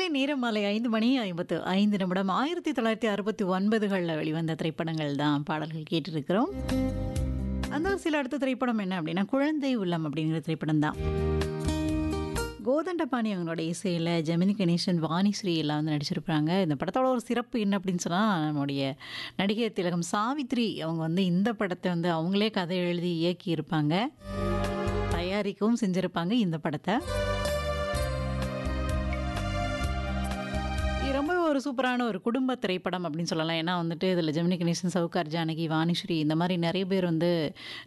நேரம் மாலை 5 மணி 55 நிமிடம் 1969கள்ல வெளிவந்த திரைப்படங்கள் தான் பாடல்கள் கேட்டுருக்கிறோம். அந்த சில அடுத்த திரைப்படம் என்ன அப்படின்னா, குழந்தை உள்ளம் அப்படிங்கிற திரைப்படம் தான். கோதண்டபாணி அவங்களோட இசையில ஜெமினி கணேசன், வாணிஸ்ரீ எல்லாம் வந்து நடிச்சிருப்பாங்க. இந்த படத்தோட ஒரு சிறப்பு என்ன அப்படின்னு சொன்னா, நம்முடைய நடிகை திலகம் சாவித்ரி அவங்க வந்து இந்த படத்த வந்து அவங்களே கதை எழுதி இயக்கியிருப்பாங்க. தயாரிக்கவும் செஞ்சிருப்பாங்க இந்த படத்த. இது ரொம்ப ஒரு சூப்பரான ஒரு குடும்ப திரைப்படம் அப்படின்னு சொல்லலாம். ஏன்னா வந்துட்டு இதில ஜெமினி கணேசன், சவுகார் ஜானகி, வாணிஸ்ரீ இந்த மாரி நெறைய பேர் வந்து